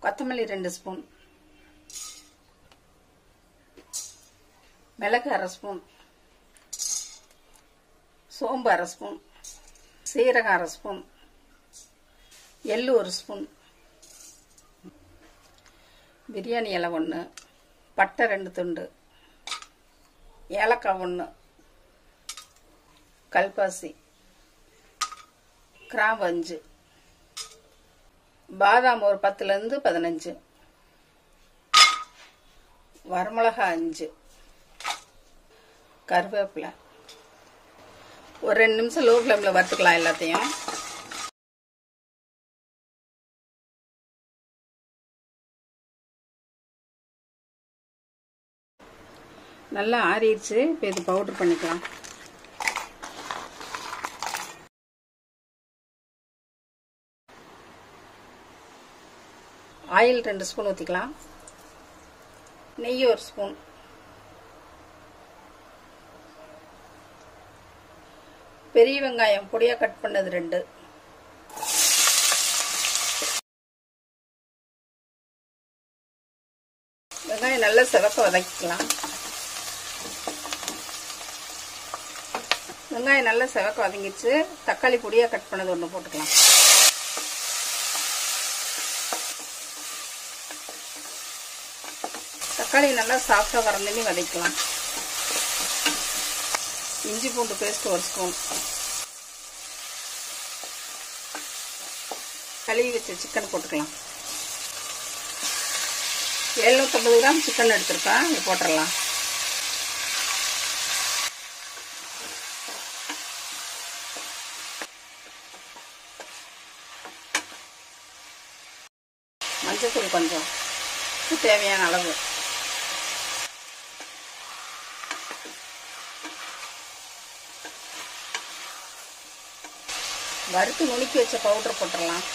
கொத்தமல்லி ரெண்டு ஸ்பூன் மிளகு அரை ஸ்பூன் சோம்பு அரை ஸ்பூன் சீரகம் அரை ஸ்பூன் எள்ளு ஒரு ஸ்பூன் பிரியாணி இலை ஒன்று பட்டை ரெண்டு துண்டு ஏலக்காய் ஒன்று கல்பாசி கிராம்பு அஞ்சு பாதாம் ஒரு பத்துலேருந்து பதினஞ்சு வரமிளகா அஞ்சு கருவேப்பிலை ஒரு ரெண்டு நிமிஷம் லோ ஃப்ளேமில் வறுத்துக்கலாம் எல்லாத்தையும் நல்லா ஆறிடுச்சு இப்போ இது பவுட்ரு பண்ணிக்கலாம் ஆயில் ரெண்டு ஸ்பூன் ஊற்றிக்கலாம் நெய் ஒரு ஸ்பூன் பெரிய வெங்காயம் பொடியாக கட் பண்ணது ரெண்டு வெங்காயம் நல்லா சிவக்க வதக்கிக்கலாம் வெங்காயம் நல்லா சிவக்க வதங்கிச்சு தக்காளி பொடியாக கட் பண்ணது ஒன்று போட்டுக்கலாம் தக்காளி நல்லா சாஃப்டாக வரணுமே வதக்கலாம் இஞ்சி பூண்டு பேஸ்ட் ஒரு ஸ்பூன் கழுவி வச்ச சிக்கன் போட்டுக்கலாம் எழுநூற்றம்பது கிராம் சிக்கன் எடுத்திருக்கேன் இது போட்டுடலாம் மஞ்சத்தூள் கொஞ்சம் தேவையான அளவு வறுத்து நுணுக்கி வச்ச பவுடர் போட்டுடலாம்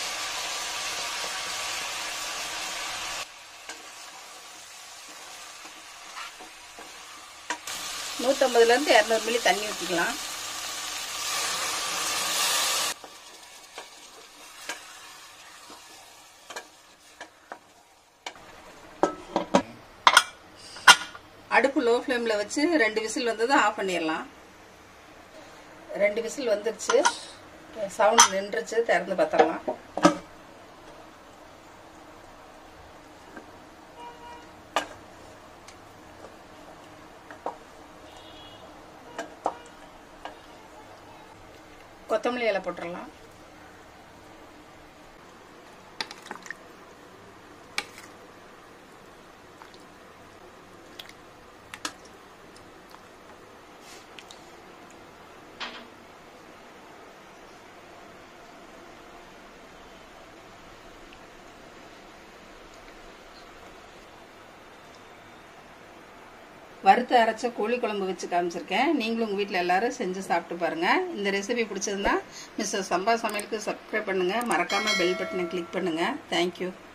நூற்றம்பதுலேருந்து இரநூறு மில்லி தண்ணி ஊற்றிக்கலாம் அடுப்பு லோ ஃப்ளேமில் வச்சு ரெண்டு விசில் வந்தது ஆஃப் பண்ணிடலாம் ரெண்டு விசில் வந்துருச்சு சவுண்ட் நின்றுச்சு திறந்து பார்த்தரலாம் கொத்தமல்லி இலை போட்டுடலாம் வறுத்து அரைச்ச கோழி குழம்பு வச்சு காமிச்சிருக்கேன் நீங்களும் உங்கள் வீட்டில் எல்லாரும் செஞ்சு சாப்பிட்டு பாருங்கள் இந்த ரெசிபி பிடிச்சிருந்தா மிஸ்டர் சம்பா சமையலுக்கு சப்ஸ்கிரைப் பண்ணுங்கள் மறக்காமல் பெல் பட்டனை கிளிக் பண்ணுங்கள் தேங்க்யூ